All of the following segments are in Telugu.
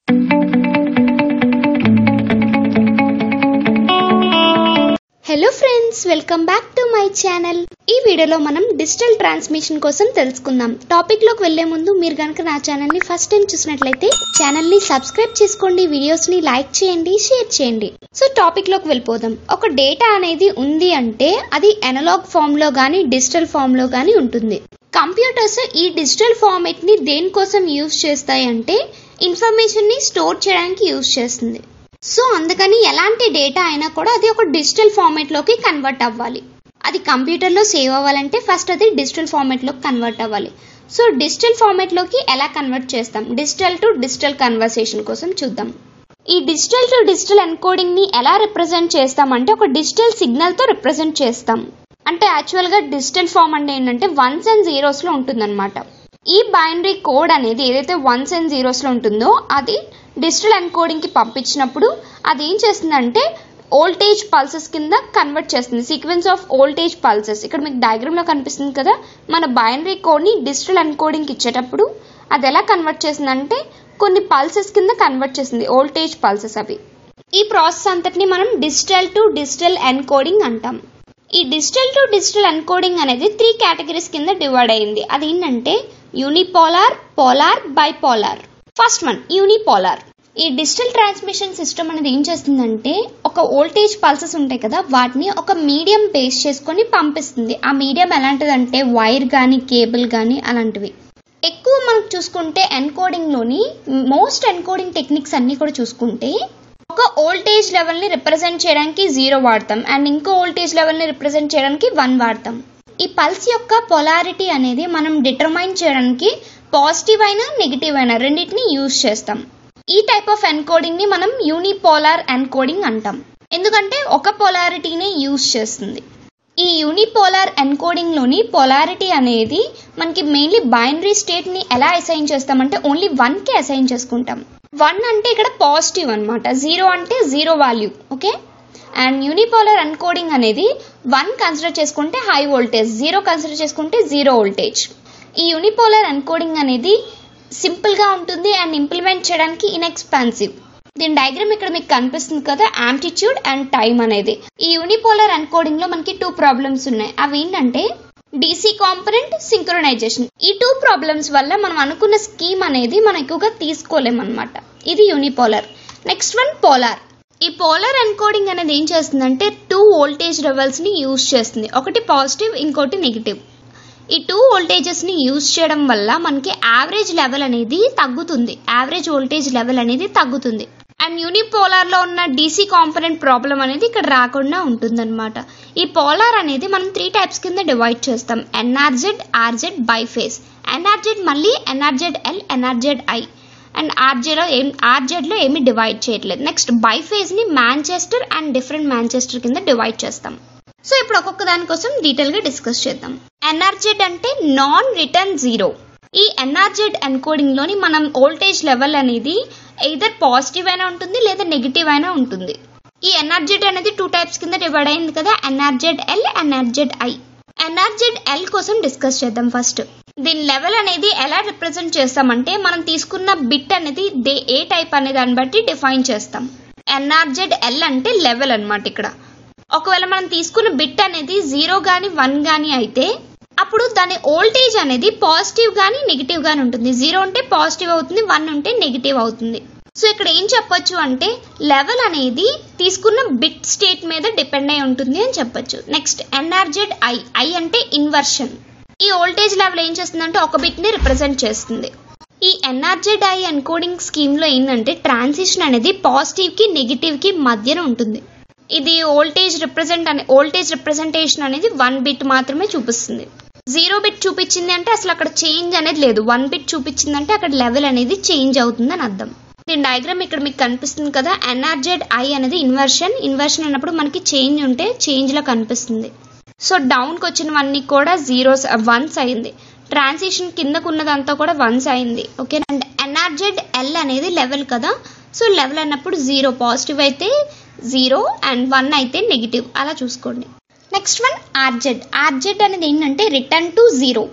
hello friends welcome back to my channel ఈ వీడియోలో మనం డిజిటల్ ట్రాన్స్మిషన్ కోసం తెలుసుకుందాం టాపిక్ లోకి వెళ్లే ముందు మీరు కనుక నా ఛానల్ ని ఫస్ట్ టైం చూసినట్లయితే ఛానల్ ని సబ్స్క్రైబ్ చేసుకోండి వీడియోస్ ని లైక్ చేయండి షేర్ చేయండి సో టాపిక్ లోకి వెళ్ళిపోదాం ఒక డేటా అనేది ఉంది అంటే అది అనలాగ్ ఫామ్ లో గానీ డిజిటల్ ఫామ్ లో గానీ ఉంటుంది కంప్యూటర్స్ ఈ డిజిటల్ ఫార్మేట్ ని దేనికోసం యూజ్ చేస్తాయి అంటే ఇన్ఫర్మేషన్ ని స్టోర్ చేయడానికి యూజ్ చేస్తుంది సో అందుకని ఎలాంటి డేటా అయినా కూడా అది ఒక డిజిటల్ ఫార్మేట్ లోకి కన్వర్ట్ అవ్వాలి అది కంప్యూటర్లో సేవ్ అవ్వాలంటే ఫస్ట్ అది డిజిటల్ ఫార్మేట్ లోకి కన్వర్ట్ అవ్వాలి సో డిజిటల్ ఫార్మేట్ లోకి ఎలా కన్వర్ట్ చేస్తాం డిజిటల్ టు డిజిటల్ కన్వర్సేషన్ కోసం చూద్దాం ఈ డిజిటల్ టు డిజిటల్ ఎన్కోడింగ్ ని ఎలా రిప్రజెంట్ చేస్తామంటే ఒక డిజిటల్ సిగ్నల్ తో రిప్రజెంట్ చేస్తాం అంటే యాక్చువల్ గా డిజిటల్ ఫామ్ అంటే ఏంటంటే వన్స్ అండ్ జీరోస్ లో ఉంటుందన్నమాట ఈ బైనరీ కోడ్ అనేది ఏదైతే వన్స్ అండ్ జీరోస్ లో ఉంటుందో అది డిజిటల్ ఎన్కోడింగ్ కి పంపించినప్పుడు అది ఏం చేస్తుందంటే ఓల్టేజ్ పల్సెస్ కింద కన్వర్ట్ చేస్తుంది సీక్వెన్స్ ఆఫ్ ఓల్టేజ్ పల్సెస్ ఇక్కడ మీకు డయాగ్రామ్ లో కనిపిస్తుంది కదా మన బైనరీ కోడ్ ని డిజిటల్ ఎన్కోడింగ్ కి ఇచ్చేటప్పుడు అది ఎలా కన్వర్ట్ చేస్తుందంటే కొన్ని పల్సెస్ కింద కన్వర్ట్ చేస్తుంది ఓల్టేజ్ పల్సెస్ అవి ఈ ప్రాసెస్ అంతటిని మనం డిజిటల్ టు డిజిటల్ ఎన్కోడింగ్ అంటాం ఈ డిజిటల్ టు డిజిటల్ ఎన్కోడింగ్ అనేది త్రీ కేటగిరీస్ కింద డివైడ్ అయింది అది ఏంటంటే unipolar polar bipolar first one unipolar ఈ డిజిటల్ ట్రాన్స్మిషన్ సిస్టమ్ అనేది ఏం చేస్తుందంటే ఒక ఓల్టేజ్ పల్సెస్ ఉంటాయి కదా వాటిని ఒక మీడియం బేస్ చేసుకొని పంపిస్తుంది ఆ మీడియం ఎలాంటిదంటే వైర్ కానీ కేబుల్ కానీ అలాంటివి ఎక్కువ మనకు చూసుకుంటే ఎన్కోడింగ్లోని మోస్ట్ ఎన్కోడింగ్ టెక్నిక్స్ అన్నీ కూడా చూసుకుంటే ఒక ఓల్టేజ్ లెవెల్ని రిప్రజెంట్ చేయడానికి జీరో వాడతాం అండ్ ఇంకో ఓల్టేజ్ లెవెల్ని రిప్రజెంట్ చేయడానికి వన్ వాడతాం ఈ పల్స్ యొక్క పొలారిటీ అనేది మనం డిటర్మైన్ చేయడానికి పాజిటివ్ అయినా నెగిటివ్ అయినా రెండింటిని యూజ్ చేస్తాం ఈ టైప్ ఆఫ్ ఎన్కోడింగ్ ని మనం యూనిపోలార్ ఎన్కోడింగ్ అంటాం ఎందుకంటే ఒక పొలారిటీనే యూజ్ చేస్తుంది ఈ యూనిపోలార్ ఎన్కోడింగ్ లోని పొలారిటీ అనేది మనకి మెయిన్లీ బైనరీ స్టేట్ ని ఎలా అసైన్ చేస్తామంటే ఓన్లీ వన్ కి అసైన్ చేసుకుంటాం వన్ అంటే ఇక్కడ పాజిటివ్ అనమాట జీరో అంటే zero value okay and unipolar encoding అనేది వన్ కన్సిడర్ చేసుకుంటే హై వోల్టేజ్ జీరో కన్సిడర్ చేసుకుంటే జీరో వోల్టేజ్ ఈ యూనిపోలార్ ఎన్కోడింగ్ అనేది సింపుల్ గా ఉంటుంది అండ్ ఇంప్లిమెంట్ చేయడానికి ఇన్ఎక్స్పాన్సివ్ దీని డయాగ్రామ్ ఇక్కడ మీకు కనిపిస్తుంది కదా ఆంప్లిట్యూడ్ అండ్ టైం అనేది ఈ యూనిపోలార్ ఎన్కోడింగ్ లో మనకి టూ ప్రాబ్లమ్స్ ఉన్నాయి అవి ఏంటంటే డీసీ కాంపనెంట్ సింక్రొనైజేషన్ ఈ టూ ప్రాబ్లమ్స్ వల్ల మనం అనుకున్న స్కీమ్ అనేది మనం ఎక్కువగా తీసుకోలేమన్నమాట ఇది యూనిపోలార్ నెక్స్ట్ వన్ పోలార్ ఈ పోలార్ ఎన్కోడింగ్ అనేది ఏం చేస్తుందంటే టూ వోల్టేజ్ లెవెల్స్ ని యూజ్ చేస్తుంది ఒకటి పాజిటివ్ ఇంకోటి నెగిటివ్ ఈ టూ వోల్టేజెస్ ని యూజ్ చేయడం వల్ల మనకి యావరేజ్ లెవెల్ అనేది తగ్గుతుంది యావరేజ్ వోల్టేజ్ లెవెల్ అనేది తగ్గుతుంది అండ్ యూనిపోలార్ లో ఉన్న డీసీ కాంపనెంట్ ప్రాబ్లం అనేది ఇక్కడ రాకుండా ఉంటుందన్నమాట ఈ పోలార్ అనేది మనం త్రీ టైప్స్ కింద డివైడ్ చేస్తాం ఎన్ఆర్జెడ్ ఆర్జెడ్ బైఫేస్ ఎన్ఆర్జెడ్ మళ్ళీ NRZ L NRZ I and ఆర్జేలో ఏం ఆర్జెడ్లో ఏమి డివైడ్ చేయట్లేదు నెక్స్ట్ బైఫేజ్ని మ్యాంచెస్టర్ అండ్ డిఫరెంట్ మ్యాంచెస్టర్ కింద డివైడ్ చేస్తాం సో ఇప్పుడు ఒక్కొక్క దానికోసం డీటెయిల్గా డిస్కస్ చేద్దాం ఎన్ఆర్జెడ్ అంటే నాన్ రిటర్న్ జీరో ఈ ఎన్ఆర్జెడ్ ఎన్కోడింగ్ లోని మనం వోల్టేజ్ లెవెల్ అనేది ఎయిదర్ పాజిటివ్ అయినా ఉంటుంది లేదా నెగిటివ్ అయినా ఉంటుంది ఈ ఎన్ఆర్జెడ్ అనేది టూ టైప్స్ కింద డివైడ్ అయింది కదా NRZ L NRZ I NRZ L కోసం డిస్కస్ చేద్దాం ఫస్ట్ దీని లెవెల్ అనేది ఎలా రిప్రజెంట్ చేస్తామంటే మనం తీసుకున్న బిట్ అనేది దే ఏ టైప్ అనే దాన్ని బట్టి డిఫైన్ చేస్తాం ఎన్ఆర్జెడ్ ఎల్ అంటే లెవెల్ అనమాట ఇక్కడ ఒకవేళ మనం తీసుకున్న బిట్ అనేది జీరో కానీ వన్ కానీ అయితే అప్పుడు దాని ఓల్టేజ్ అనేది పాజిటివ్ కానీ నెగిటివ్ గానీ ఉంటుంది జీరో ఉంటే పాజిటివ్ అవుతుంది వన్ ఉంటే నెగిటివ్ అవుతుంది సో ఇక్కడ ఏం చెప్పొచ్చు అంటే లెవెల్ అనేది తీసుకున్న బిట్ స్టేట్ మీద డిపెండ్ అయి ఉంటుంది అని చెప్పొచ్చు నెక్స్ట్ ఎన్ఆర్జెడ్ ఐ ఐ అంటే ఇన్వర్షన్ ఈ వోల్టేజ్ లెవెల్ ఏం చేస్తుందంటే ఒక బిట్ ని రిప్రజెంట్ చేస్తుంది ఈ ఎన్ఆర్జెడ్ ఐ ఎన్కోడింగ్ స్కీమ్ లో ఏంటంటే ట్రాన్సిషన్ అనేది పాజిటివ్ కి నెగిటివ్ కి మధ్యన ఉంటుంది ఇది వోల్టేజ్ రిప్రజెంట్ అనే వోల్టేజ్ రిప్రజెంటేషన్ అనేది వన్ బిట్ మాత్రమే చూపిస్తుంది జీరో బిట్ చూపించింది అంటే అసలు అక్కడ చేంజ్ అనేది లేదు వన్ బిట్ చూపించిందంటే అక్కడ లెవెల్ అనేది చేంజ్ అవుతుంది అని అర్థం దీని డయాగ్రామ్ ఇక్కడ మీకు కనిపిస్తుంది కదా ఎన్ఆర్జెడ్ ఐ అనేది ఇన్వర్షన్ ఇన్వర్షన్ అన్నప్పుడు మనకి చేంజ్ ఉంటే చేంజ్ లో కనిపిస్తుంది సో డౌన్కి వచ్చినవన్నీ కూడా జీరోస్ వన్స్ అయింది ట్రాన్సిషన్ కిందకు ఉన్నదంతా కూడా వన్స్ అయింది ఓకే అండ్ ఎన్ఆర్జెడ్ ఎల్ అనేది లెవెల్ కదా సో లెవెల్ అన్నప్పుడు జీరో పాజిటివ్ అయితే జీరో అండ్ వన్ అయితే నెగిటివ్ అలా చూసుకోండి నెక్స్ట్ వన్ ఆర్జెడ్ ఆర్జెడ్ అనేది ఏంటంటే రిటర్న్ టు జీరో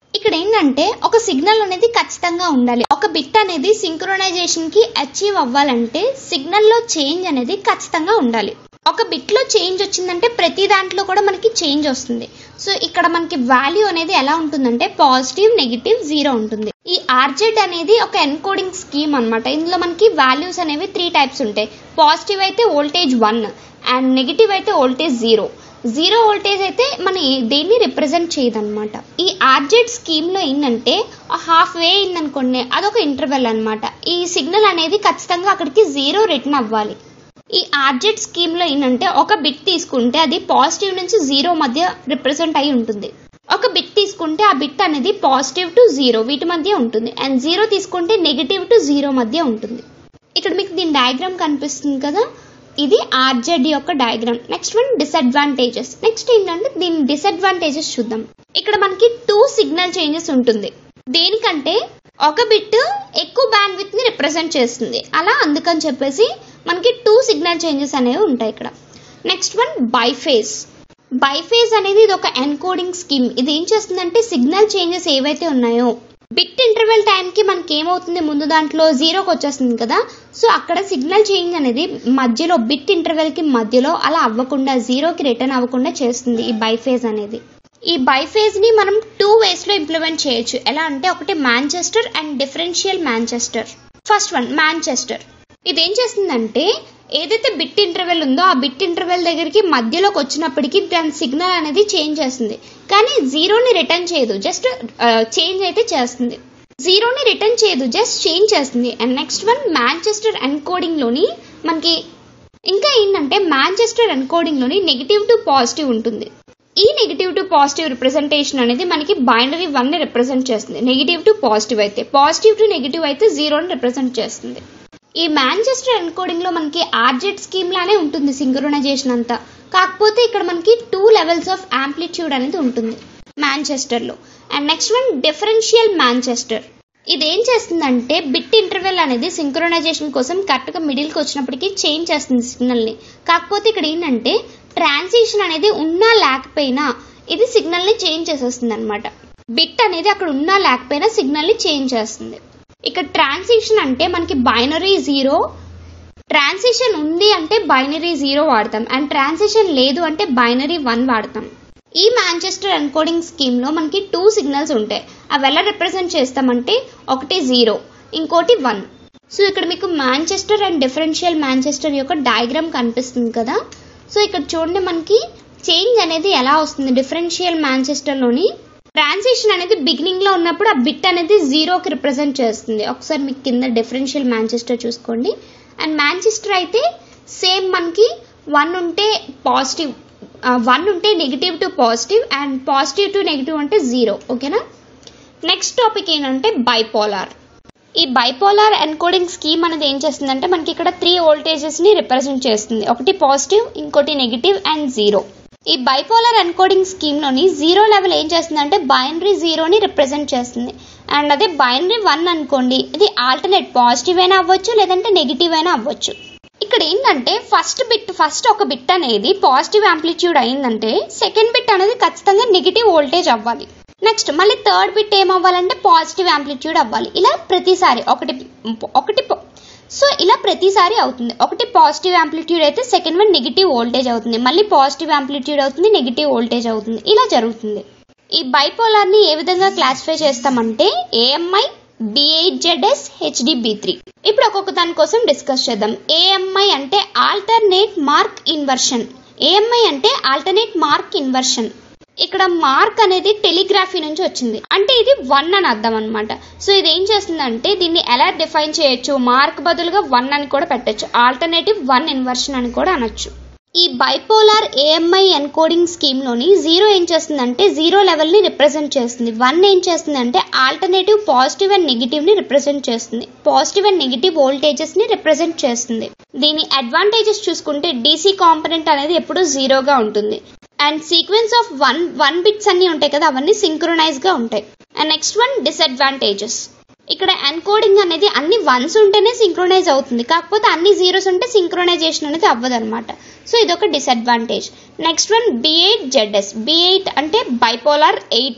ఇక్కడ ఏంటంటే ఒక సిగ్నల్ అనేది ఖచ్చితంగా ఉండాలి ఒక బిట్ అనేది సింక్రోనైజేషన్ కి అచీవ్ అవ్వాలంటే సిగ్నల్ లో చేంజ్ అనేది ఖచ్చితంగా ఉండాలి ఒక బిట్ లో చేంజ్ వచ్చిందంటే ప్రతి దాంట్లో కూడా మనకి చేంజ్ వస్తుంది సో ఇక్కడ మనకి వాల్యూ అనేది ఎలా ఉంటుందంటే పాజిటివ్ నెగిటివ్ జీరో ఉంటుంది ఈ ఆర్జెడ్ అనేది ఒక ఎన్కోడింగ్ స్కీమ్ అన్నమాట ఇందులో మనకి వాల్యూస్ అనేవి త్రీ టైప్స్ ఉంటాయి పాజిటివ్ అయితే వోల్టేజ్ వన్ అండ్ నెగిటివ్ అయితే వోల్టేజ్ జీరో జీరో వోల్టేజ్ అయితే మన ఏ- దేన్ని రిప్రజెంట్ చేయదన్నమాట ఈ ఆర్జెడ్ స్కీమ్ లో ఏంటంటే హాఫ్ వే అయిందనుకోండి అదొక ఇంటర్వెల్ అన్నమాట ఈ సిగ్నల్ అనేది ఖచ్చితంగా అక్కడికి జీరో రిటర్న్ అవ్వాలి ఈ ఆర్జెడ్ స్కీమ్ లో ఏంటంటే ఒక బిట్ తీసుకుంటే అది పాజిటివ్ నుంచి జీరో మధ్య రిప్రజెంట్ అయి ఉంటుంది ఒక బిట్ తీసుకుంటే ఆ బిట్ అనేది పాజిటివ్ టు జీరో వీటి మధ్య ఉంటుంది అండ్ జీరో తీసుకుంటే నెగిటివ్ టు జీరో మధ్య ఉంటుంది ఇక్కడ మీకు దీని డయాగ్రామ్ కనిపిస్తుంది కదా ఇది ఆర్జెడ్ యొక్క diagram next one disadvantages next ఏంటంటే దీని డిసడ్వాంటేజెస్ చూద్దాం ఇక్కడ మనకి టూ సిగ్నల్ చేంజెస్ ఉంటుంది దేనికంటే ఒక బిట్ ఎక్కువ బ్యాండ్ విత్ ని రిప్రజెంట్ చేస్తుంది అలా అందుకని చెప్పేసి మనకి టూ సిగ్నల్ చేంజెస్ అనేవి ఉంటాయి ఇక్కడ నెక్స్ట్ వన్ బైఫేస్ బైఫేజ్ అనేది ఇది ఒక ఎన్కోడింగ్ స్కీమ్ ఇది ఏం చేస్తుందంటే సిగ్నల్ చేంజెస్ ఏవైతే ఉన్నాయో బిట్ ఇంటర్వెల్ టైంకి మనకి ఏమవుతుంది ముందు దాంట్లో జీరోకి వచ్చేస్తుంది కదా సో అక్కడ సిగ్నల్ చేంజ్ అనేది మధ్యలో బిట్ ఇంటర్వెల్కి మధ్యలో అలా అవ్వకుండా జీరోకి రిటర్న్ అవ్వకుండా చేస్తుంది ఈ బైఫేజ్ అనేది ఈ బైఫేజ్ ని మనం టూ వేస్ లో ఇంప్లిమెంట్ చేయొచ్చు ఎలా అంటే ఒకటి Manchester and differential Manchester first one Manchester ఇది ఏం చేస్తుందంటే ఏదైతే బిట్ ఇంటర్వెల్ ఉందో ఆ బిట్ ఇంటర్వెల్ దగ్గరికి మధ్యలోకి వచ్చినప్పటికీ దాని సిగ్నల్ అనేది చేంజ్ చేస్తుంది కానీ జీరోని రిటర్న్ చేయదు జస్ట్ చేంజ్ అయితే చేస్తుంది జీరోని రిటర్న్ చేయదు జస్ట్ చేంజ్ చేస్తుంది and next one Manchester encoding లోని మనకి ఇంకా ఏంటంటే మాంచెస్టర్ ఎన్కోడింగ్ లోని నెగిటివ్ టు పాజిటివ్ ఉంటుంది ఈ నెగిటివ్ టు పాజిటివ్ రిప్రజెంటేషన్ అనేది మనకి బైనరీ వన్ ని రిప్రజెంట్ చేస్తుంది నెగిటివ్ టు పాజిటివ్ అయితే పాజిటివ్ టు నెగిటివ్ అయితే జీరోని రిప్రజెంట్ చేస్తుంది ఈ మాంచెస్టర్ ఎన్కోడింగ్ లో మనకి ఆర్జెట్ స్కీమ్ లానే ఉంటుంది సింక్రోనైజేషన్ అంతా కాకపోతే ఇక్కడ మనకి టూ లెవెల్స్ ఆఫ్ యాంప్లిట్యూడ్ అనేది ఉంటుంది మాంచెస్టర్ లో and next one differential Manchester ఇది ఏం చేస్తుందంటే బిట్ ఇంటర్వెల్ అనేది సింక్రోనైజేషన్ కోసం కరెక్ట్ గా మిడిల్ కి వచ్చినప్పటికీ చేంజ్ చేస్తుంది సిగ్నల్ ని కాకపోతే ఇక్కడ ఏంటంటే ట్రాన్సిషన్ అనేది ఉన్నా లేకపోయినా ఇది సిగ్నల్ ని చేంజ్ చేసేస్తుంది అనమాట బిట్ అనేది అక్కడ ఉన్నా లేకపోయినా సిగ్నల్ ని చేంజ్ చేస్తుంది ఇక్కడ ట్రాన్సిషన్ అంటే మనకి బైనరీ జీరో ట్రాన్సిషన్ ఉంది అంటే బైనరీ జీరో వాడతాం అండ్ ట్రాన్సిషన్ లేదు అంటే బైనరీ వన్ వాడతాం ఈ మాంచెస్టర్ ఎన్కోడింగ్ స్కీమ్ లో మనకి టూ సిగ్నల్స్ ఉంటాయి అవి ఎలా రిప్రజెంట్ చేస్తామంటే ఒకటి జీరో ఇంకోటి వన్ సో ఇక్కడ మీకు మాంచెస్టర్ అండ్ డిఫరెన్షియల్ మాంచెస్టర్ యొక్క డయాగ్రామ్ కనిపిస్తుంది కదా సో ఇక్కడ చూడండి మనకి చేంజ్ అనేది ఎలా వస్తుంది డిఫరెన్షియల్ మాంచెస్టర్ లోని ట్రాన్సిషన్ అనేది బిగినింగ్ లో ఉన్నప్పుడు ఆ బిట్ అనేది జీరోకి రిప్రజెంట్ చేస్తుంది ఒకసారి మీకు కింద డిఫరెన్షియల్ మాంచెస్టర్ చూసుకోండి అండ్ మాంచెస్టర్ అయితే సేమ్ మనకి వన్ ఉంటే పాజిటివ్ వన్ ఉంటే negative to positive and positive to negative అంటే జీరో ఓకేనా నెక్స్ట్ టాపిక్ ఏంటంటే బైపోలార్ ఈ బైపోలార్ ఎన్కోడింగ్ స్కీమ్ అనేది ఏం చేస్తుందంటే మనకి ఇక్కడ త్రీ వోల్టేజెస్ ని రిప్రజెంట్ చేస్తుంది ఒకటి పాజిటివ్ ఇంకోటి నెగిటివ్ అండ్ జీరో ఈ బైపోలార్ ఎన్కోడింగ్ స్కీమ్ లోని జీరో లెవెల్ ఏం చేస్తుందంటే బైనరీ జీరోని రిప్రజెంట్ చేస్తుంది అండ్ అదే బైనరీ వన్ అనుకోండి ఇది ఆల్టర్నేట్ పాజిటివ్ అయినా అవ్వచ్చు లేదంటే నెగిటివ్ అయినా అవ్వచ్చు ఇక్కడ ఏంటంటే ఫస్ట్ బిట్ ఫస్ట్ ఒక బిట్ అనేది పాజిటివ్ యాంప్లిట్యూడ్ అయిందంటే సెకండ్ బిట్ అనేది ఖచ్చితంగా నెగిటివ్ వోల్టేజ్ అవ్వాలి నెక్స్ట్ మళ్ళీ థర్డ్ బిట్ ఏమవ్వాలంటే పాజిటివ్ యాంప్లిట్యూడ్ అవ్వాలి ఇలా ప్రతిసారి ఒకటి ఒకటి సో ఇలా ప్రతిసారి అవుతుంది ఒకటి పాజిటివ్ యాంప్లిట్యూడ్ అయితే సెకండ్ వన్ నెగిటివ్ వోల్టేజ్ అవుతుంది మళ్ళీ పాజిటివ్ యాంప్లిట్యూడ్ అవుతుంది నెగిటివ్ వోల్టేజ్ అవుతుంది ఇలా జరుగుతుంది ఈ బైపోలార్ ని ఏ విధంగా క్లాసిఫై చేస్తామంటే AMI B eight Z S HD B three ఇప్పుడు ఒక్కొక్క దాని కోసం డిస్కస్ చేద్దాం ఏఎంఐ అంటే ఆల్టర్నేట్ మార్క్ ఇన్వర్షన్ ఏఎంఐ అంటే ఆల్టర్నేట్ మార్క్ ఇన్వర్షన్ ఇక్కడ మార్క్ అనేది టెలిగ్రఫీ నుంచి వచ్చింది అంటే ఇది వన్ అని అర్థం అనమాట సో ఇది ఏం చేస్తుందంటే దీన్ని ఎలా డిఫైన్ చేయొచ్చు మార్క్ బదులుగా వన్ అని కూడా పెట్టొచ్చు ఆల్టర్నేటివ్ వన్ ఇన్వర్షన్ అని కూడా అనొచ్చు ఈ బైపోలార్ ఏఎంఐ ఎన్కోడింగ్ స్కీమ్ లోని జీరో ఏం చేస్తుందంటే జీరో లెవెల్ ని రిప్రజెంట్ చేస్తుంది వన్ ఏం చేస్తుందంటే ఆల్టర్నేటివ్ పాజిటివ్ అండ్ నెగిటివ్ ని రిప్రజెంట్ చేస్తుంది పాజిటివ్ అండ్ నెగిటివ్ వోల్టేజెస్ ని రిప్రజెంట్ చేస్తుంది దీని అడ్వాంటేజెస్ చూసుకుంటే డీసీ కాంపనెంట్ అనేది ఎప్పుడూ జీరోగా ఉంటుంది and sequence of one one bits అన్ని ఉంటాయి కదా అవన్నీ సింక్రొనైజ్ గా ఉంటాయి అండ్ నెక్స్ట్ వన్ డిసడ్వాంటేజెస్ ఇక్కడ ఎన్కోడింగ్ అనేది అన్ని వన్స్ ఉంటేనే సింక్రొనైజ్ అవుతుంది కాకపోతే అన్ని జీరోస్ ఉంటే సింక్రొనైజేషన్ అనేది అవ్వదు అనమాట సో ఇదొక disadvantage next one B eight Z S B eight అంటే bipolar eight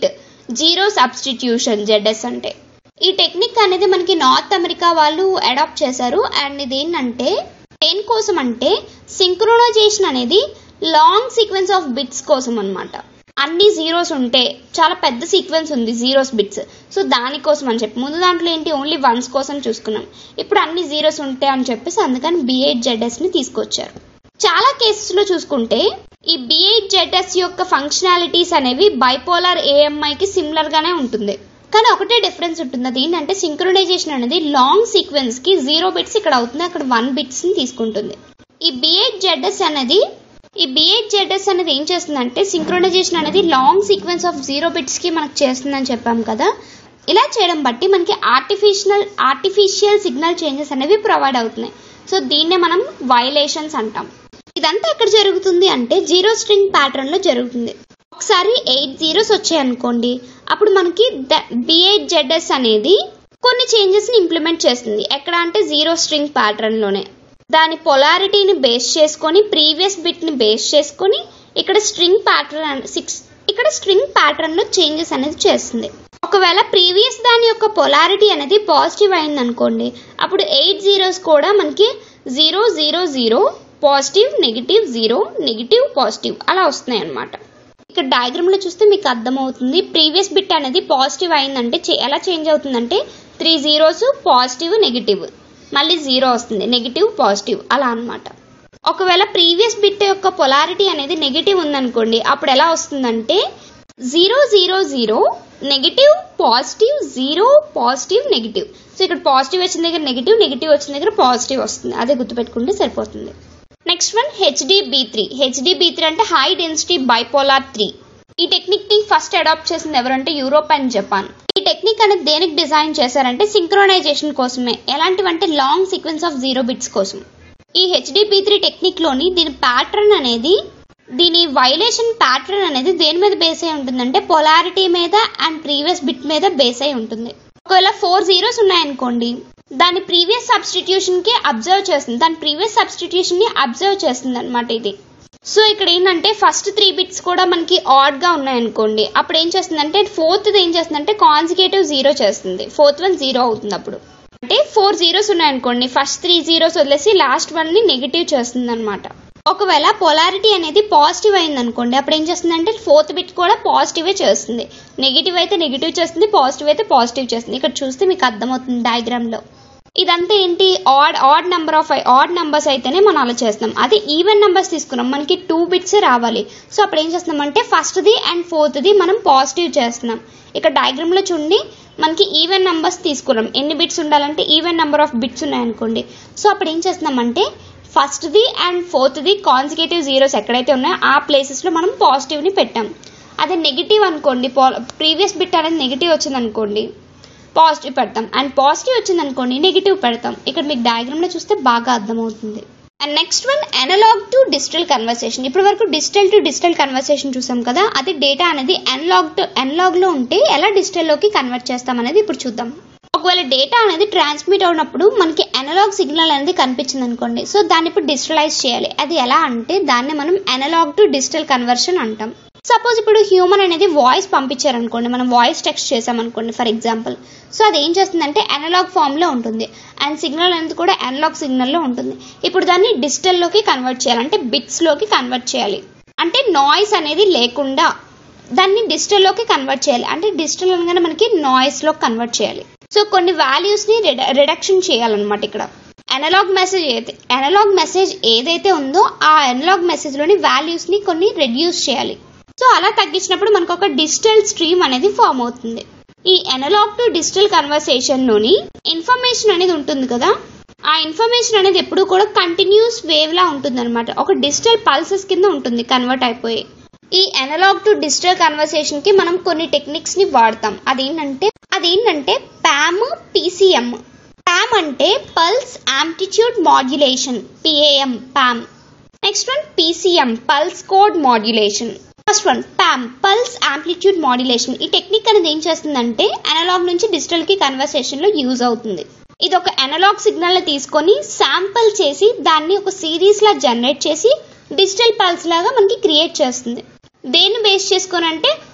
zero substitution Z S అంటే ఈ టెక్నిక్ అనేది మనకి నార్త్ అమెరికా వాళ్ళు అడాప్ట్ చేశారు అండ్ ఇది ఏంటంటే దేని కోసం అంటే సింక్రోనైజేషన్ అనేది లాంగ్ సీక్వెన్స్ ఆఫ్ బిట్స్ కోసం అనమాట అన్ని జీరోస్ ఉంటే చాలా పెద్ద సీక్వెన్స్ ఉంది జీరోస్ బిట్స్ సో దానికోసం అని చెప్పి ముందు దాంట్లో ఏంటి ఓన్లీ వన్స్ కోసం చూసుకున్నాం ఇప్పుడు అన్ని జీరోస్ ఉంటాయి అని చెప్పేసి అందుకని బి ఎయిట్ జెడ్ఎస్ ని తీసుకొచ్చారు చాలా కేసెస్ లో చూసుకుంటే ఈ బి ఎయిట్ జెడ్ఎస్ యొక్క ఫంక్షనాలిటీస్ అనేవి బైపోలార్ ఏఎంఐకి సిమిలర్ గానే ఉంటుంది కానీ ఒకటే డిఫరెన్స్ ఉంటుంది అది ఏంటంటే సింక్రనైజేషన్ అనేది లాంగ్ సీక్వెన్స్ కి జీరో బిట్స్ ఇక్కడ అవుతుంది అక్కడ వన్ బిట్స్ ని తీసుకుంటుంది ఈ బి ఎయిట్ జెడ్ఎస్ అనేది ఈ బి ఎయిట్ జెడ్ఎస్ అనేది ఏం చేస్తుందంటే సింక్రోనైజేషన్ అనేది long sequence of zero bits కి మనకు చేస్తుందని చెప్పాం కదా ఇలా చేయడం బట్టి మనకి ఆర్టిఫిషియల్ ఆర్టిఫిషియల్ సిగ్నల్ చేంజెస్ అనేవి ప్రొవైడ్ అవుతున్నాయి సో దీన్నే మనం వైలేషన్స్ అంటాం ఇదంతా ఎక్కడ జరుగుతుంది అంటే జీరో స్ట్రింగ్ ప్యాటర్న్ లో జరుగుతుంది ఒకసారి ఎయిట్ జీరోస్ వచ్చాయి అనుకోండి అప్పుడు మనకి బి ఎయిట్ జెడ్ఎస్ అనేది కొన్ని చేంజెస్ ని ఇంప్లిమెంట్ చేస్తుంది ఎక్కడ అంటే జీరో స్ట్రింగ్ ప్యాటర్న్ లోనే దాని పొలారిటీని బేస్ చేసుకొని ప్రీవియస్ బిట్ ని బేస్ చేసుకొని ఇక్కడ స్ట్రింగ్ ప్యాటర్న్ సిక్స్ ఇక్కడ స్ట్రింగ్ ప్యాటర్న్ లో చేంజెస్ అనేది చేస్తుంది ఒకవేళ ప్రీవియస్ దాని యొక్క పొలారిటీ అనేది పాజిటివ్ అయింది అనుకోండి అప్పుడు ఎయిట్ జీరోస్ కూడా మనకి zero zero zero positive negative zero negative positive అలా వస్తున్నాయి అనమాట ఇక్కడ డయాగ్రామ్ లో చూస్తే మీకు అర్థమవుతుంది ప్రీవియస్ బిట్ అనేది పాజిటివ్ అయిందంటే చే- ఎలా చేంజ్ అవుతుందంటే త్రీ జీరోస్ పాజిటివ్ నెగిటివ్ మళ్ళీ జీరో వస్తుంది నెగిటివ్ పాజిటివ్ అలా అన్నమాట ఒకవేళ ప్రీవియస్ బిట్ యొక్క పొలారిటీ అనేది నెగిటివ్ ఉందనుకోండి అప్పుడు ఎలా వస్తుందంటే zero zero zero negative positive zero positive negative so ఇక్కడ పాజిటివ్ వచ్చిన దగ్గర నెగిటివ్ నెగిటివ్ వచ్చిన దగ్గర పాజిటివ్ వస్తుంది అదే గుర్తుపెట్టుకుంటే సరిపోతుంది next one HD B three HD B three అంటే హై డెన్సిటీ బైపోలార్ త్రీ ఈ టెక్నిక్ ని ఫస్ట్ అడాప్ట్ చేసింది ఎవరంటే యూరోప్ అండ్ జపాన్ ఈ టెక్నిక్ అనేది దేనికి డిజైన్ చేశారంటే సింక్రోనైజేషన్ కోసమే ఎలాంటివంటే long sequence of zero bits కోసం ఈ హెచ్డిపి త్రీ టెక్నిక్ లోని దీని ప్యాటర్న్ అనేది దీని వైలేషన్ ప్యాటర్న్ అనేది దేని మీద బేస్ అయి ఉంటుందంటే పొలారిటీ మీద అండ్ ప్రీవియస్ బిట్ మీద బేస్ అయి ఉంటుంది ఒకవేళ ఫోర్ జీరోస్ ఉన్నాయనుకోండి దాని ప్రీవియస్ సబ్స్టిట్యూషన్ కి అబ్జర్వ్ చేస్తుంది దాని ప్రీవియస్ సబ్స్టిట్యూషన్ ని అబ్జర్వ్ చేస్తుంది అనమాట ఇది సో ఇక్కడ ఏంటంటే ఫస్ట్ త్రీ బిట్స్ కూడా మనకి ఆడ్ గా ఉన్నాయనుకోండి అప్పుడు ఏం చేస్తుందంటే ఫోర్త్ ఏం చేస్తుందంటే కాన్సిక్యూటివ్ జీరో చేస్తుంది ఫోర్త్ వన్ జీరో అవుతుంది అప్పుడు అంటే ఫోర్ జీరోస్ ఉన్నాయనుకోండి ఫస్ట్ త్రీ జీరోస్ వదిలేసి లాస్ట్ వన్ ని నెగిటివ్ చేస్తుంది అనమాట ఒకవేళ పొలారిటీ అనేది పాజిటివ్ అయింది అనుకోండి అప్పుడు ఏం చేస్తుందంటే ఫోర్త్ బిట్ కూడా పాజిటివే చేస్తుంది నెగిటివ్ అయితే నెగిటివ్ చేస్తుంది పాజిటివ్ అయితే పాజిటివ్ చేస్తుంది ఇక్కడ చూస్తే మీకు అర్థమవుతుంది డయాగ్రామ్ లో ఇదంతా ఏంటి odd odd number of odd numbers అయితేనే మనం అలా చేస్తాం అదే ఈవెన్ నెంబర్స్ తీసుకున్నాం మనకి టూ బిట్స్ రావాలి సో అప్పుడు ఏం చేస్తున్నాం అంటే ఫస్ట్ది అండ్ ఫోర్త్ది మనం పాజిటివ్ చేస్తున్నాం ఇక్కడ డయాగ్రామ్ లో చూడండి మనకి ఈవెన్ నెంబర్స్ తీసుకున్నాం ఎన్ని బిట్స్ ఉండాలంటే ఈవెన్ నెంబర్ ఆఫ్ బిట్స్ ఉన్నాయనుకోండి సో అప్పుడు ఏం చేస్తున్నామంటే ఫస్ట్ది అండ్ ఫోర్త్ది కాన్సిక్యూటివ్ జీరోస్ ఎక్కడైతే ఉన్నాయో ఆ ప్లేసెస్లో మనం పాజిటివ్ని పెట్టాం అదే నెగిటివ్ అనుకోండి ప్రీవియస్ బిట్ అనేది నెగిటివ్ వచ్చింది అనుకోండి పాజిటివ్ పెడతాం అండ్ పాజిటివ్ వచ్చింది అనుకోండి నెగిటివ్ పెడతాం ఇక్కడ మీకు డయాగ్రామ్ లో చూస్తే బాగా అర్థమవుతుంది and next one analog to digital conversation ఇప్పటి వరకు డిజిటల్ టు డిజిటల్ కన్వర్సేషన్ చూసాం కదా అది డేటా అనేది అనలాగ్ టు అనలాగ్ లో ఉంటే ఎలా డిజిటల్ లోకి కన్వర్ట్ చేస్తాం అనేది ఇప్పుడు చూద్దాం ఒకవేళ డేటా అనేది ట్రాన్స్మిట్ అవునప్పుడు మనకి అనలాగ్ సిగ్నల్ అనేది కనిపించింది అనుకోండి సో దాన్ని ఇప్పుడు డిజిటలైజ్ చేయాలి అది ఎలా అంటే దాన్ని మనం అనలాగ్ టు డిజిటల్ కన్వర్షన్ అంటాం సపోజ్ ఇప్పుడు హ్యూమన్ అనేది వాయిస్ పంపించారనుకోండి మనం వాయిస్ టెక్స్ట్ చేసామనుకోండి ఫర్ ఎగ్జాంపుల్ సో అది ఏం చేస్తుందంటే అనలాగ్ ఫామ్ లో ఉంటుంది అండ్ సిగ్నల్ అనేది కూడా అనలాగ్ సిగ్నల్ లో ఉంటుంది ఇప్పుడు దాన్ని డిజిటల్ లోకి కన్వర్ట్ చేయాలి అంటే బిట్స్ లోకి కన్వర్ట్ చేయాలి అంటే నాయిస్ అనేది లేకుండా దాన్ని డిజిటల్ లోకి కన్వర్ట్ చేయాలి అంటే డిజిటల్ అనగానే మనకి నాయిస్ లో కన్వర్ట్ చేయాలి సో కొన్ని వాల్యూస్ ని రిడక్షన్ చేయాలన్నమాట ఇక్కడ అనలాగ్ మెసేజ్ అయితే అనలాగ్ మెసేజ్ ఏదైతే ఉందో ఆ అనలాగ్ మెసేజ్ లోని వాల్యూస్ ని కొన్ని రెడ్యూస్ చేయాలి సో అలా తగ్గించినప్పుడు మనకు ఒక డిజిటల్ స్ట్రీమ్ అనేది ఫామ్ అవుతుంది ఈ అనలాగ్ టు డిజిటల్ కన్వర్సేషన్ లోని ఇన్ఫర్మేషన్ అనేది ఉంటుంది కదా ఆ ఇన్ఫర్మేషన్ అనేది ఎప్పుడు కూడా కంటిన్యూస్ వేవ్ లా ఉంటుంది అనమాట ఒక డిజిటల్ పల్సెస్ కింద ఉంటుంది కన్వర్ట్ అయిపోయి ఈ అనలాగ్ టు డిజిటల్ కన్వర్సేషన్ కి మనం కొన్ని టెక్నిక్స్ ని వాడతాం అదేంటంటే అదేంటంటే పామ్ పీసీఎం పామ్ అంటే pulse amplitude modulation PAM PAM next one PCM pulse code modulation first one PAM pulse amplitude modulation ఈ టెక్నిక్ అనేది ఏం చేస్తుందంటే అనలాగ్ నుంచి డిజిటల్ కి కన్వర్సేషన్ లో యూజ్ అవుతుంది ఇది ఒక అనలాగ్ సిగ్నల్ ని తీసుకొని శాంపుల్ చేసి దాన్ని ఒక సిరీస్ లా జనరేట్ చేసి డిజిటల్ పల్స్ లాగా మనకి క్రియేట్ చేస్తుంది దేన్ని బేస్ చేసుకొని అంటే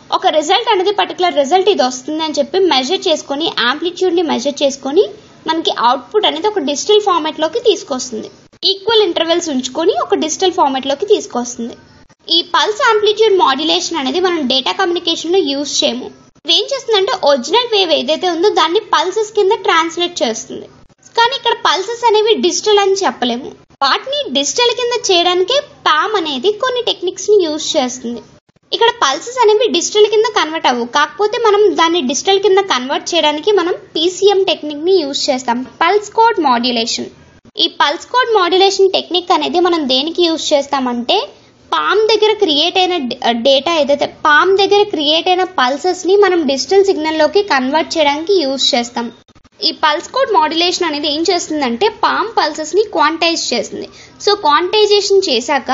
ఒక రిజల్ట్ అనేది పర్టికులర్ రిజల్ట్ ఇది వస్తుంది అని చెప్పి మెజర్ చేసుకొని యాంప్లిట్యూడ్ని మెజర్ చేసుకొని మనకి అవుట్పుట్ అనేది ఒక డిజిటల్ ఫార్మాట్లోకి తీసుకొస్తుంది ఈక్వల్ ఇంటర్వెల్స్ ఉంచుకొని ఒక డిజిటల్ ఫార్మాట్లోకి తీసుకొస్తుంది ఈ పల్స్ యాంప్లిట్యూడ్ మాడ్యులేషన్ అనేది మనం డేటా కమ్యూనికేషన్లో యూజ్ చేయము ఇది ఏం చేస్తుందంటే ఒరిజినల్ వేవ్ ఏదైతే ఉందో దాన్ని పల్సెస్ కింద ట్రాన్స్లేట్ చేస్తుంది కానీ ఇక్కడ పల్సెస్ అనేవి డిజిటల్ అని చెప్పలేము వాటిని డిజిటల్ కింద చేయడానికే పామ్ అనేది కొన్ని టెక్నిక్స్ ని యూజ్ చేస్తుంది ఇక్కడ పల్సెస్ అనేవి డిజిటల్ కింద కన్వర్ట్ అవ్వు కాకపోతే మనం దాన్ని డిజిటల్ కింద కన్వర్ట్ చేయడానికి మనం పీసీఎం టెక్నిక్ ని యూజ్ చేస్తాం పల్స్ కోడ్ మాడ్యులేషన్ ఈ పల్స్ కోడ్ మాడ్యులేషన్ టెక్నిక్ అనేది మనం దేనికి యూజ్ చేస్తామంటే పామ్ దగ్గర క్రియేట్ అయిన డేటా ఏదైతే పామ్ దగ్గర క్రియేట్ అయిన పల్సెస్ ని మనం డిజిటల్ సిగ్నల్ లోకి కన్వర్ట్ చేయడానికి యూజ్ చేస్తాం ఈ పల్స్ కోడ్ మాడ్యులేషన్ అనేది ఏం చేస్తుందంటే పామ్ పల్సెస్ ని క్వాంటైజ్ చేస్తుంది సో క్వాంటైజేషన్ చేశాక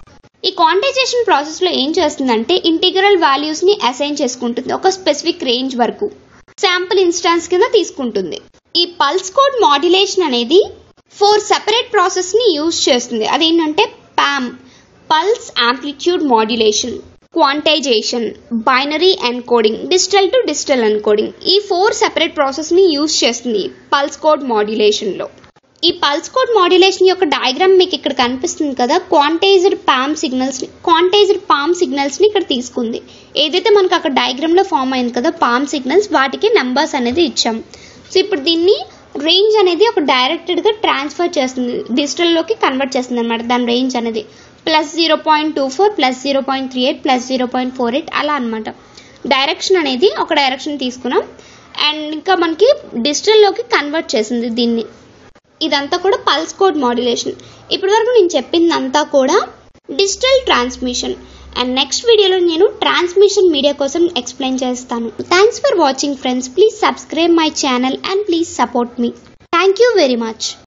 ఈ క్వాంటైజేషన్ ప్రాసెస్ లో ఏం చేస్తుందంటే ఇంటిగ్రల్ వాల్యూస్ ని అసైన్ చేసుకుంటుంది ఒక స్పెసిఫిక్ రేంజ్ వరకు శాంపుల్ ఇన్స్టాన్స్ కింద తీసుకుంటుంది ఈ పల్స్ కోడ్ మాడ్యులేషన్ అనేది ఫోర్ సెపరేట్ ప్రాసెస్ ని యూజ్ చేస్తుంది అదేంటంటే PAM pulse amplitude modulation quantization binary encoding digital to digital encoding ఈ ఫోర్ సెపరేట్ ప్రాసెస్ ని యూజ్ చేస్తుంది పల్స్ కోడ్ మాడ్యులేషన్ లో ఈ పల్స్ కోడ్ మాడ్యులేషన్ యొక్క డయాగ్రామ్ మీకు ఇక్కడ కనిపిస్తుంది కదా quantized PAM signals quantized PAM signals ని ఇక్కడ తీసుకుంది ఏదైతే మనకు అక్కడ డయాగ్రామ్ లో ఫామ్ అయింది కదా పామ్ సిగ్నల్స్ వాటికి నెంబర్స్ అనేది ఇచ్చాం సో ఇప్పుడు దీన్ని రేంజ్ అనేది ఒక డైరెక్టెడ్ గా ట్రాన్స్ఫర్ చేస్తుంది డిజిటల్ లోకి కన్వర్ట్ చేస్తుంది అనమాట దాని రేంజ్ అనేది plus zero point two four plus zero point three eight plus zero point four eight అలా అనమాట డైరెక్షన్ అనేది ఒక డైరెక్షన్ తీసుకున్నాం అండ్ ఇంకా మనకి డిజిటల్లోకి కన్వర్ట్ చేసింది దీన్ని ఇదంతా కూడా పల్స్ కోడ్ మాడ్యులేషన్ ఇప్పటి వరకు నేను చెప్పిందంతా కూడా డిజిటల్ ట్రాన్స్మిషన్ అండ్ నెక్స్ట్ వీడియోలో నేను ట్రాన్స్మిషన్ మీడియా కోసం ఎక్స్ప్లెయిన్ చేస్తాను thanks for watching friends please subscribe my channel and please support మీ థ్యాంక్ యూ వెరీ మచ్